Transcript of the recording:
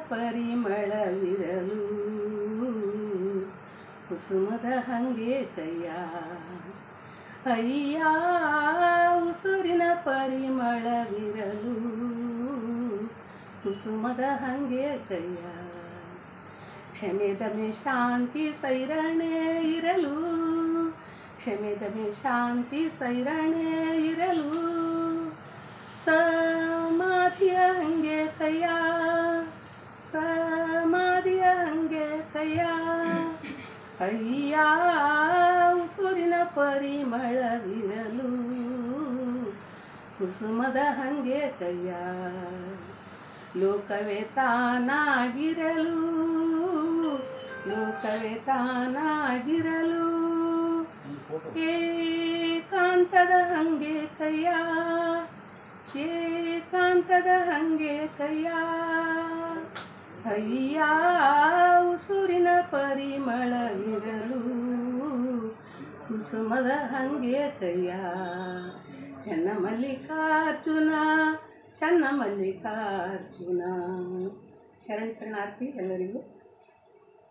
ಪರಿಮಳವಿರಲು ಕುಸುಮದ ಹಂಗೆ ಕೈಯ ಅಯ್ಯ ಉಸುರಿನ ಪರಿಮಳವಿರಲು ಕುಸುಮದ ಹಂಗೆ ಕೈಯ ಕ್ಷಮೆದಮೆ ಶಾಂತಿ ಸೈರಣೆ ಇರಲು ಕ್ಷಮೆದಮೆ ಶಾಂತಿ ಸೈರಣೆ ಇರಲು ಸಮಾಧಿಯ ಹಂಗೆ ಕೈಯ ಸಮಾಧಿಯ ಹಂಗೆ ಕೈಯ ಅಯ್ಯ ಉಸುರಿನ ಪರಿಮಳವಿರಲು ಕುಸುಮದ ಹಂಗೆ ಕೈಯ ಲೋಕವೇ ತಾನಾಗಿರಲು ಲೋಕವೇ ತಾನಾಗಿರಲು ಏಕಾಂತದ ಹಂಗೆ ಕೈಯ ಏಕಾಂತದ ಹಂಗೆ ಕೈಯ ಅಯ್ಯ ಉಸುರಿನ ಪರಿಮಳವಿರಲು ಕುಸುಮದ ಹಂಗೆ ಕೈಯ ಚನ್ನ ಮಲ್ಲಿಕಾರ್ಜುನ ಚನ್ನ ಮಲ್ಲಿಕಾರ್ಜುನ ಶರಣ ಶರಣಾರ್ಥಿ ಎಲ್ಲರಿಗೂ